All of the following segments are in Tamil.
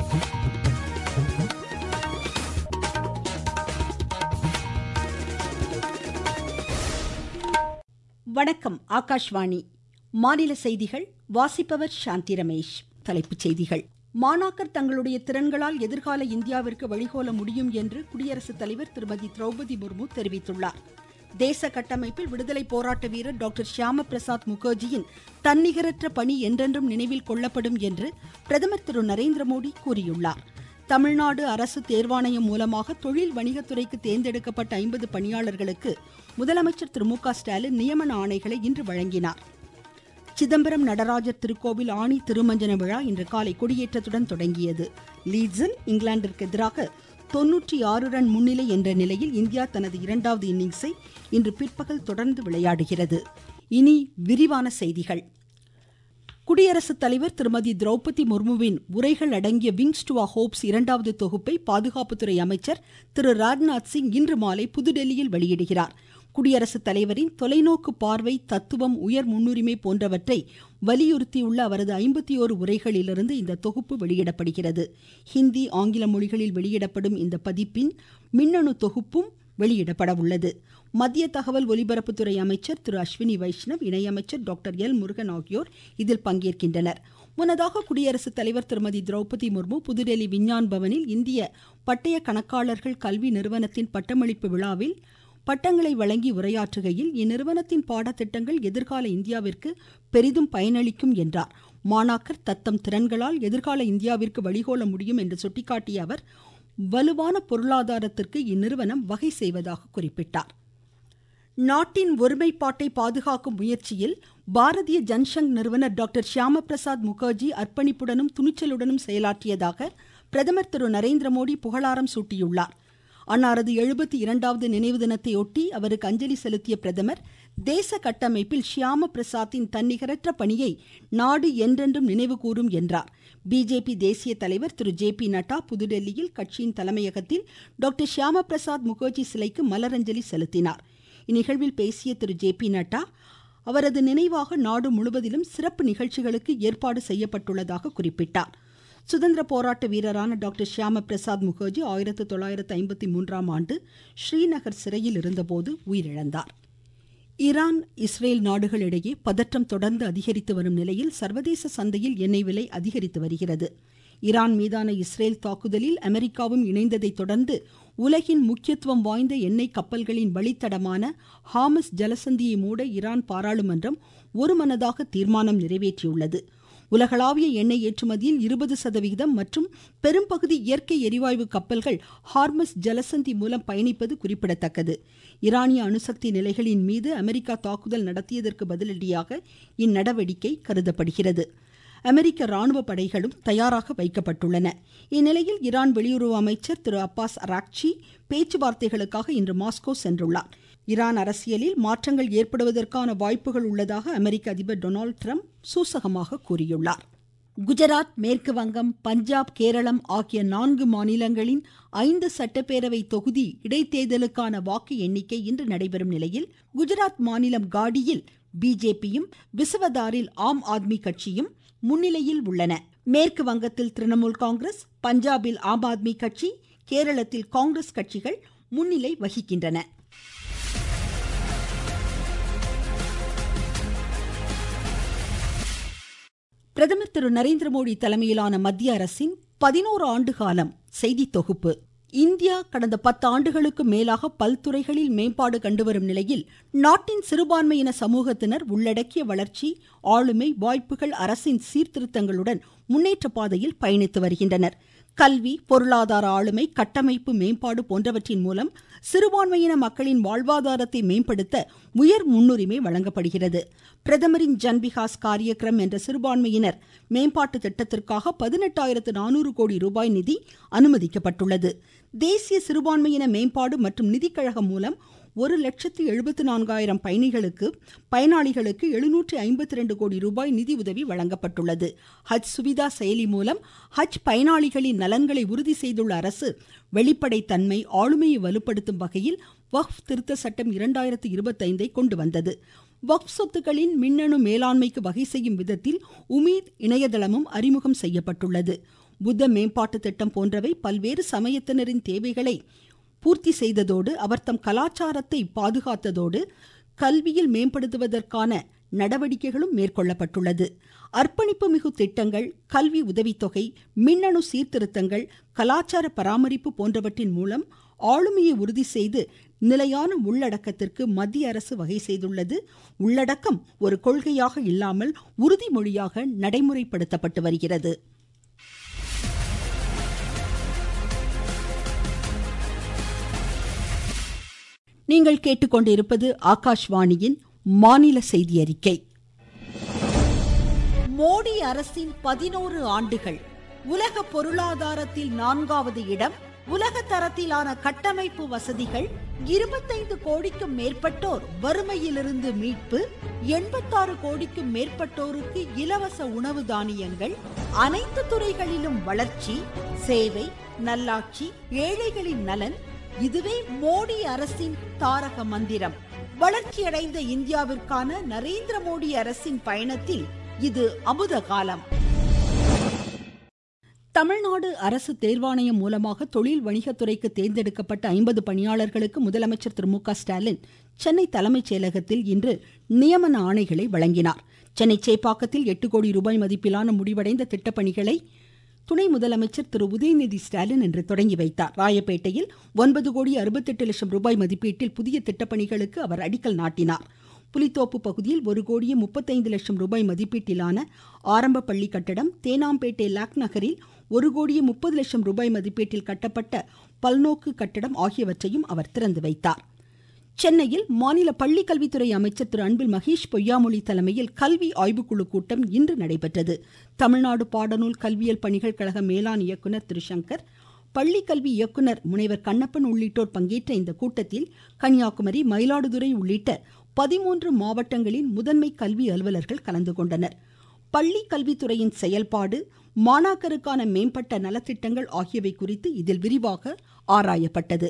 வணக்கம் ஆகாஷ்வாணி மாநில செய்திகள் வாசிப்பவர் சாந்தி ரமேஷ் தலைப்புச் செய்திகள் மாணாக்கர் தங்களுடைய திறன்களால் எதிர்கால இந்தியாவிற்கு வழிகோல முடியும் என்று குடியரசுத் தலைவர் திருமதி திரௌபதி முர்மு தெரிவித்துள்ளார் தேச கட்டமைப்பில் விடுதலை போராட்ட வீரர் டாக்டர் ஷியாம பிரசாத் முகர்ஜியின் தன்னிகரற்ற பணி என்றென்றும் நினைவில் கொள்ளப்படும் என்று பிரதமர் திரு நரேந்திர மோடி கூறியுள்ளார் தமிழ்நாடு அரசு தேர்வாணையம் மூலமாக தொழில் வணிகத்துறைக்கு தேர்ந்தெடுக்கப்பட்ட ஐம்பது பணியாளர்களுக்கு முதலமைச்சர் திரு மு க ஸ்டாலின் நியமன ஆணைகளை இன்று வழங்கினார் சிதம்பரம் நடராஜர் திருக்கோவில் ஆணி திருமஞ்சன விழா இன்று காலை கொடியேற்றத்துடன் தொடங்கியது லீட்ஸில் இங்கிலாந்திற்கு எதிராக தொன்னூற்றி ஆறு ரன் முன்னிலை என்ற நிலையில் இந்தியா தனது இரண்டாவது இன்னிங்ஸை இன்று பிற்பகல் தொடர்ந்து விளையாடுகிறது இனி விரிவான செய்திகள் குடியரசுத் தலைவர் திருமதி திரௌபதி முர்முவின் உரைகள் அடங்கிய விங்ஸ் டு ஹோப்ஸ் இரண்டாவது தொகுப்பை பாதுகாப்புத்துறை அமைச்சர் திரு ராஜ்நாத் சிங் இன்று மாலை புதுடெல்லியில் வெளியிடுகிறார் குடியரசுத் தலைவரின் தொலைநோக்கு பார்வை தத்துவம் உயர் முன்னுரிமை போன்றவற்றை வலியுறுத்தியுள்ள அவரது ஐம்பத்தி ஓரு உரைகளிலிருந்து இந்த தொகுப்பு வெளியிடப்படுகிறது ஹிந்தி ஆங்கில மொழிகளில் வெளியிடப்படும் இந்த பதிப்பின் மின்னணு தொகுப்பும் வெளியிடப்பட உள்ளது மத்திய தகவல் ஒலிபரப்புத்துறை அமைச்சர் திரு அஸ்வினி வைஷ்ணவ் இணையமைச்சர் டாக்டர் எல் முருகன் ஆகியோர் இதில் பங்கேற்கின்றனர் முன்னதாக குடியரசுத் தலைவர் திருமதி திரௌபதி முர்மு புதுடெல்லி விஞ்ஞான் பவனில் இந்திய பட்டய கணக்காளர்கள் கல்வி நிறுவனத்தின் பட்டமளிப்பு விழாவில் பட்டங்களை வழங்கி உரையாற்றுகையில் இந்நிறுவனத்தின் பாடத்திட்டங்கள் எதிர்கால இந்தியாவிற்கு பெரிதும் பயனளிக்கும் என்றார் மாணாக்கர் தத்தம் திறன்களால் எதிர்கால இந்தியாவிற்கு வழிகோல முடியும் என்று சுட்டிக்காட்டிய அவர் வலுவான பொருளாதாரத்திற்கு இந்நிறுவனம் வகை செய்வதாக குறிப்பிட்டார் நாட்டின் ஒருமைப்பாட்டை பாதுகாக்கும் முயற்சியில் பாரதிய ஜன்சங் நிறுவனர் டாக்டர் ஷியாம பிரசாத் முகர்ஜி அர்ப்பணிப்புடனும் துணிச்சலுடனும் செயலாற்றியதாக பிரதமர் திரு நரேந்திர மோடி புகழாரம் சூட்டியுள்ளார் அன்னாரது எழுபத்தி இரண்டாவது நினைவு தினத்தையொட்டி அவருக்கு அஞ்சலி செலுத்திய பிரதமர் தேச கட்டமைப்பில் ஷியாம பிரசாத்தின் தன்னிகரற்ற பணியை நாடு என்றென்றும் நினைவு கூறும் என்றார் பிஜேபி தேசிய தலைவர் திரு ஜே பி நட்டா புதுடெல்லியில் கட்சியின் தலைமையகத்தில் டாக்டர் ஷியாம பிரசாத் முகர்ஜி சிலைக்கு மலரஞ்சலி செலுத்தினார் இந்நிகழ்வில் பேசிய திரு ஜே பி நட்டா அவரது நினைவாக நாடு முழுவதிலும் சிறப்பு நிகழ்ச்சிகளுக்கு ஏற்பாடு செய்யப்பட்டுள்ளதாக குறிப்பிட்டார் சுதந்திர போராட்ட வீரரான டாக்டர் ஷியாம பிரசாத் முகர்ஜி ஆயிரத்தி தொள்ளாயிரத்து ஐம்பத்தி மூன்றாம் ஆண்டு ஸ்ரீநகர் சிறையில் இருந்தபோது உயிரிழந்தார் ஈரான் இஸ்ரேல் நாடுகளிடையே பதற்றம் தொடர்ந்து அதிகரித்து வரும் நிலையில் சர்வதேச சந்தையில் எண்ணெய் விலை அதிகரித்து வருகிறது ஈரான் மீதான இஸ்ரேல் தாக்குதலில் அமெரிக்காவும் இணைந்ததை தொடர்ந்து உலகின் முக்கியத்துவம் வாய்ந்த எண்ணெய் கப்பல்களின் வழித்தடமான ஹாமஸ் ஜலசந்தியை மூட ஈரான் பாராளுமன்றம் ஒருமனதாக தீர்மானம் நிறைவேற்றியுள்ளது உலகளாவிய எண்ணெய் ஏற்றுமதியில் இருபது சதவிகிதம் மற்றும் பெரும்பகுதி இயற்கை எரிவாயு கப்பல்கள் ஹார்மஸ் ஜலசந்தி மூலம் பயணிப்பது குறிப்பிடத்தக்கது ஈரானிய அணுசக்தி நிலைகளின் மீது அமெரிக்கா தாக்குதல் நடத்தியதற்கு பதிலடியாக இந்நடவடிக்கை கருதப்படுகிறது அமெரிக்க ராணுவ படைகளும் தயாராக வைக்கப்பட்டுள்ளன இந்நிலையில் ஈரான் வெளியுறவு அமைச்சர் திரு அப்பாஸ் அராக்சி பேச்சுவார்த்தைகளுக்காக இன்று மாஸ்கோ சென்றுள்ளார் ஈரான் அரசியலில் மாற்றங்கள் ஏற்படுவதற்கான வாய்ப்புகள் உள்ளதாக அமெரிக்க அதிபர் டொனால்டு ட்ரம்ப் சூசகமாக கூறியுள்ளார் குஜராத் மேற்கு வங்கம் பஞ்சாப் கேரளம் ஆகிய நான்கு மாநிலங்களின் ஐந்து சட்டப்பேரவை தொகுதி இடைத்தேர்தலுக்கான வாக்கு எண்ணிக்கை இன்று நடைபெறும் நிலையில் குஜராத் மாநிலம் காடியில் பிஜேபியும் விசவதாரில் ஆம் ஆத்மி கட்சியும் முன்னிலையில் உள்ளன மேற்கு வங்கத்தில் திரிணாமுல் காங்கிரஸ் பஞ்சாபில் ஆம் ஆத்மி கட்சி கேரளத்தில் காங்கிரஸ் கட்சிகள் முன்னிலை வகிக்கின்றன பிரதமர் திரு நரேந்திர மோடி தலைமையிலான மத்திய அரசின் பதினோரு ஆண்டு காலம் செய்தி தொகுப்பு இந்தியா கடந்த பத்து ஆண்டுகளுக்கு மேலாக பல்துறைகளில் மேம்பாடு கண்டுவரும் நிலையில் நாட்டின் சிறுபான்மையின சமூகத்தினர் உள்ளடக்கிய வளர்ச்சி ஆளுமை வாய்ப்புகள் அரசின் சீர்திருத்தங்களுடன் முன்னேற்ற பாதையில் பயணித்து வருகின்றனர் கல்வி பொருளாதார ஆளுமை கட்டமைப்பு மேம்பாடு போன்றவற்றின் மூலம் சிறுபான்மையின மக்களின் வாழ்வாதாரத்தை மேம்படுத்த உயர் முன்னுரிமை வழங்கப்படுகிறது பிரதமரின் ஜன்விகாஸ் காரியக்ரம் என்ற சிறுபான்மையினர் மேம்பாட்டு திட்டத்திற்காக பதினெட்டாயிரத்து நானூறு கோடி ரூபாய் நிதி அனுமதிக்கப்பட்டுள்ளது தேசிய சிறுபான்மையின மேம்பாடு மற்றும் நிதிக்கழகம் மூலம் ஒரு லட்சத்து எழுபத்து நான்காயிரம் பயணிகளுக்கு பயனாளிகளுக்கு எழுநூற்றி ஐம்பத்தி ரெண்டு கோடி ரூபாய் நிதி உதவி வழங்கப்பட்டுள்ளது ஹஜ் சுவிதா செயலி மூலம் ஹஜ் பயனாளிகளின் நலன்களை உறுதி செய்துள்ள அரசு வெளிப்படைத்தன்மை ஆளுமையை வலுப்படுத்தும் வகையில் வக்ஃப் திருத்த சட்டம் இரண்டாயிரத்து இருபத்தைந்தை கொண்டு வந்தது வக்ஃப் சொத்துக்களின் மின்னணு மேலாண்மைக்கு வகை செய்யும் விதத்தில் உமீத் இணையதளமும் அறிமுகம் செய்யப்பட்டுள்ளது புத்த மேம்பாட்டு திட்டம் போன்றவை பல்வேறு சமயத்தினரின் தேவைகளை பூர்த்தி செய்ததோடு அவர் தம் கலாச்சாரத்தை பாதுகாத்ததோடு கல்வியில் மேம்படுத்துவதற்கான நடவடிக்கைகளும் மேற்கொள்ளப்பட்டுள்ளது அர்ப்பணிப்பு மிகு திட்டங்கள் கல்வி உதவித்தொகை மின்னணு சீர்திருத்தங்கள் கலாச்சார பராமரிப்பு போன்றவற்றின் மூலம் ஆளுமையை உறுதி செய்து நிலையான உள்ளடக்கத்திற்கு மத்திய அரசு வகை செய்துள்ளது உள்ளடக்கம் ஒரு கொள்கையாக இல்லாமல் உறுதிமொழியாக நடைமுறைப்படுத்தப்பட்டு வருகிறது நீங்கள் கேட்டுக்கொண்டிருப்பது ஆகாஷ்வாணியின் மாநில செய்தி அறிக்கை மோடி அரசின் பதினோரு ஆண்டுகள் உலக பொருளாதாரத்தில் நான்காவது இடம் உலக தரத்திலான கட்டமைப்பு வசதிகள் இருபத்தைந்து கோடிக்கும் மேற்பட்டோர் வறுமையிலிருந்து மீட்பு எண்பத்தாறு கோடிக்கும் மேற்பட்டோருக்கு இலவச உணவு தானியங்கள் அனைத்து துறைகளிலும் வளர்ச்சி சேவை நல்லாட்சி ஏழைகளின் நலன் இதுவே மோடி அரசின் தாரக மந்திரம் வளர்ச்சியடைந்த இந்தியாவிற்கான நரேந்திர மோடி அரசின் பயணத்தில் இது அமுத காலம் தமிழ்நாடு அரசு தேர்வாணையம் மூலமாக தொழில் வணிகத்துறைக்கு தேர்ந்தெடுக்கப்பட்ட ஐம்பது பணியாளர்களுக்கு முதலமைச்சர் திரு மு க ஸ்டாலின் சென்னை தலைமைச் செயலகத்தில் இன்று நியமன ஆணைகளை வழங்கினார் சென்னை சேப்பாக்கத்தில் எட்டு கோடி ரூபாய் மதிப்பிலான முடிவடைந்த திட்டப்பணிகளை துணை முதலமைச்சர் திரு உதயநிதி ஸ்டாலின் இன்று தொடங்கி வைத்தார் ராயப்பேட்டையில் ஒன்பது கோடி அறுபத்தெட்டு லட்சம் ரூபாய் மதிப்பீட்டில் புதிய திட்டப்பணிகளுக்கு அவர் அடிக்கல் நாட்டினார் புலித்தோப்பு பகுதியில் ஒரு கோடியே முப்பத்தைந்து லட்சம் ரூபாய் மதிப்பீட்டிலான ஆரம்ப பள்ளி கட்டடம் தேனாம்பேட்டை லாக் நகரில் ஒரு கோடியே முப்பது லட்சம் ரூபாய் மதிப்பீட்டில் கட்டப்பட்ட பல்நோக்கு கட்டடம் ஆகியவற்றையும் அவர் திறந்து வைத்தார் சென்னையில் மாநில பள்ளிக்கல்வித்துறை அமைச்சர் திரு அன்பில் மகேஷ் பொய்யாமொழி தலைமையில் கல்வி ஆய்வுக்குழு கூட்டம் இன்று நடைபெற்றது தமிழ்நாடு பாடநூல் கல்வியல் பணிகள் கழக மேலாண் இயக்குநர் திரு சங்கர் பள்ளி கல்வி இயக்குனர் முனைவர் கண்ணப்பன் உள்ளிட்டோர் பங்கேற்ற இந்த கூட்டத்தில் கன்னியாகுமரி மயிலாடுதுறை உள்ளிட்ட பதிமூன்று மாவட்டங்களின் முதன்மை கல்வி அலுவலர்கள் கலந்து கொண்டனர் பள்ளி கல்வித்துறையின் செயல்பாடு மாணாக்கருக்கான மேம்பட்ட நலத்திட்டங்கள் ஆகியவை குறித்து இதில் விரிவாக ஆராயப்பட்டது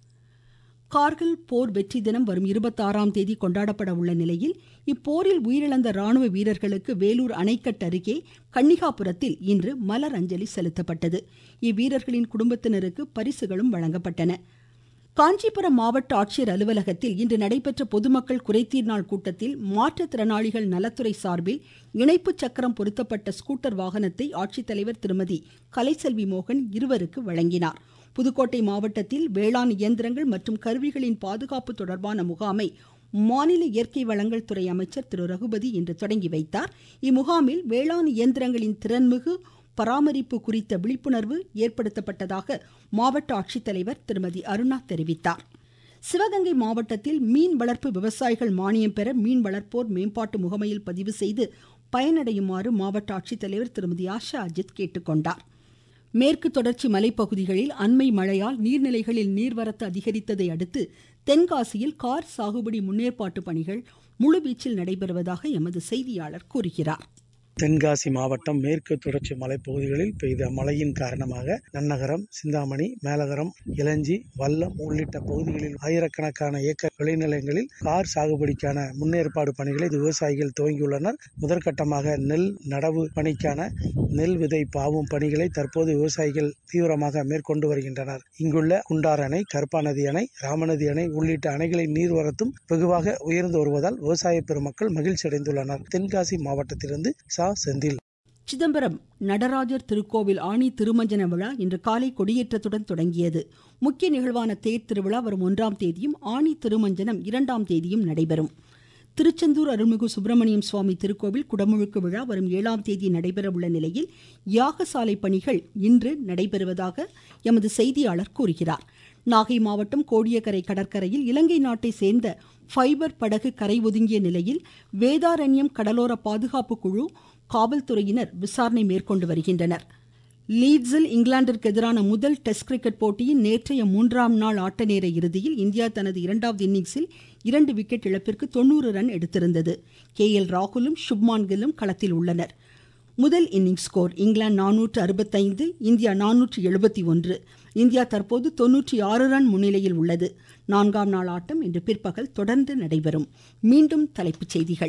கார்கில் போர் வெற்றி தினம் வரும் இருபத்தாறாம் தேதி கொண்டாடப்பட உள்ள நிலையில் இப்போரில் உயிரிழந்த ராணுவ வீரர்களுக்கு வேலூர் அணைக்கட்டு அருகே கன்னிகாபுரத்தில் இன்று மலர் அஞ்சலி செலுத்தப்பட்டது இவ்வீரர்களின் குடும்பத்தினருக்கு பரிசுகளும் வழங்கப்பட்டன காஞ்சிபுரம் மாவட்ட ஆட்சியர் அலுவலகத்தில் இன்று நடைபெற்ற பொதுமக்கள் குறைதீர் நாள் கூட்டத்தில் மாற்றுத்திறனாளிகள் நலத்துறை சார்பில் இணைப்பு சக்கரம் பொருத்தப்பட்ட ஸ்கூட்டர் வாகனத்தை ஆட்சித்தலைவர் திருமதி கலைசெல்வி மோகன் இருவருக்கு வழங்கினார் புதுக்கோட்டை மாவட்டத்தில் வேளாண் இயந்திரங்கள் மற்றும் கருவிகளின் பாதுகாப்பு தொடர்பான முகாமை மாநில இயற்கை வளங்கள் துறை அமைச்சர் திரு ரகுபதி இன்று தொடங்கி வைத்தார் இம்முகாமில் வேளாண் இயந்திரங்களின் திறன்மிகு பராமரிப்பு குறித்த விழிப்புணர்வு ஏற்படுத்தப்பட்டதாக மாவட்ட ஆட்சித்தலைவர் திருமதி அருணா தெரிவித்தார் சிவகங்கை மாவட்டத்தில் மீன் வளர்ப்பு விவசாயிகள் மானியம் பெற மீன் வளர்ப்போர் மேம்பாட்டு முகமையில் பதிவு செய்து பயனடையுமாறு மாவட்ட ஆட்சித்தலைவர் திருமதி ஆஷா அஜித் கேட்டுக்கொண்டார் மேற்கு தொடர்ச்சி மலைப்பகுதிகளில் அண்மை மழையால் நீர்நிலைகளில் நீர்வரத்து அதிகரித்ததை அடுத்து தென்காசியில் கார் சாகுபடி முன்னேற்பாட்டு பணிகள் முழுவீச்சில் நடைபெறுவதாக எமது செய்தியாளர் கூறுகிறார் தென்காசி மாவட்டம் மேற்கு தொடர்ச்சி மலைப்பகுதிகளில் பெய்த மழையின் காரணமாக நன்னகரம் சிந்தாமணி மேலகரம் இளஞ்சி வல்லம் உள்ளிட்ட பகுதிகளில் ஆயிரக்கணக்கான ஏக்கர் விளைநிலங்களில் கார் சாகுபடிக்கான முன்னேற்பாடு பணிகளை விவசாயிகள் துவங்கியுள்ளனர் முதற்கட்டமாக நெல் நடவு பணிக்கான நெல் விதை பாவும் பணிகளை தற்போது விவசாயிகள் தீவிரமாக மேற்கொண்டு வருகின்றனர் இங்குள்ள குண்டார் அணை கருப்பாநதி அணை ராமநதி அணை உள்ளிட்ட அணைகளின் நீர்வரத்தும் வெகுவாக உயர்ந்து வருவதால் விவசாய பெருமக்கள் மகிழ்ச்சி அடைந்துள்ளனர் தென்காசி மாவட்டத்திலிருந்து சா செந்தில் சிதம்பரம் நடராஜர் திருக்கோவில் ஆணி திருமஞ்சன விழா இன்று காலை கொடியேற்றத்துடன் தொடங்கியது முக்கிய நிகழ்வான தேர் திருவிழா வரும் ஒன்றாம் தேதியும் ஆணி திருமஞ்சனம் இரண்டாம் தேதியும் நடைபெறும் திருச்செந்தூர் அருள்மிகு சுப்பிரமணியம் சுவாமி திருக்கோவில் குடமுழுக்கு விழா வரும் ஏழாம் தேதி நடைபெற உள்ள நிலையில் யாகசாலை பணிகள் இன்று நடைபெறுவதாக எமது செய்தியாளர் கூறுகிறார் நாகை மாவட்டம் கோடியக்கரை கடற்கரையில் இலங்கை நாட்டை சேர்ந்த ஃபைபர் படகு கரை ஒதுங்கிய நிலையில் வேதாரண்யம் கடலோர பாதுகாப்பு குழு காவல்துறையினர் விசாரணை மேற்கொண்டு வருகின்றனர் லீட்ஸில் இங்கிலாந்திற்கு எதிரான முதல் டெஸ்ட் கிரிக்கெட் போட்டியின் நேற்றைய மூன்றாம் நாள் ஆட்ட நேர இறுதியில் இந்தியா தனது இரண்டாவது இன்னிங்ஸில் இரண்டு விக்கெட் இழப்பிற்கு தொண்ணூறு ரன் எடுத்திருந்தது கே எல் ராகுலும் சுப்மான் கில்லும் களத்தில் உள்ளனர் முதல் இன்னிங்ஸ் ஸ்கோர் இங்கிலாந்து நானூற்று அறுபத்தைந்து இந்தியா நானூற்று எழுபத்தி ஒன்று இந்தியா தற்போது தொன்னூற்றி ஆறு ரன் முன்னிலையில் உள்ளது நான்காம் நாள் ஆட்டம் இன்று பிற்பகல் தொடர்ந்து நடைபெறும் மீண்டும் தலைப்புச் செய்திகள்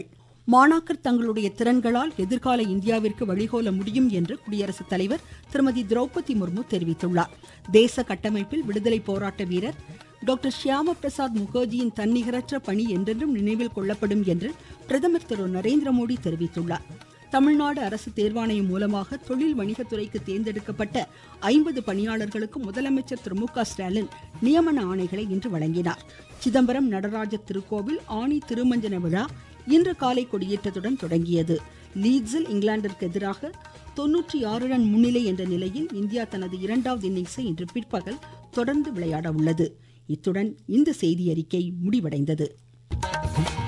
மாணாக்கர் தங்களுடைய திறன்களால் எதிர்கால இந்தியாவிற்கு வழிகோல முடியும் என்று குடியரசுத் தலைவர் திருமதி திரௌபதி முர்மு தெரிவித்துள்ளார் தேச கட்டமைப்பில் விடுதலை போராட்ட வீரர் டாக்டர் ஷியாம பிரசாத் முகர்ஜியின் தன்னிகரற்ற பணி என்றென்றும் நினைவில் கொள்ளப்படும் என்று பிரதமர் திரு நரேந்திர மோடி தெரிவித்துள்ளார் தமிழ்நாடு அரசு தேர்வாணையம் மூலமாக தொழில் வணிகத்துறைக்கு தேர்ந்தெடுக்கப்பட்ட ஐம்பது பணியாளர்களுக்கு முதலமைச்சர் திரு மு க ஸ்டாலின் நியமன ஆணைகளை இன்று வழங்கினார் சிதம்பரம் நடராஜர் திருக்கோவில் ஆணி திருமஞ்சன விழா இன்று காலை கொடியேற்றத்துடன் தொடங்கியது லீட்ஸில் இங்கிலாந்திற்கு எதிராக தொன்னூற்றி ஆறு ரன் முன்னிலை என்ற நிலையில் இந்தியா தனது இரண்டாவது இன்னிங்ஸை இன்று பிற்பகல் தொடர்ந்து விளையாட உள்ளது இத்துடன் இந்த செய்தி அறிக்கை முடிவடைந்தது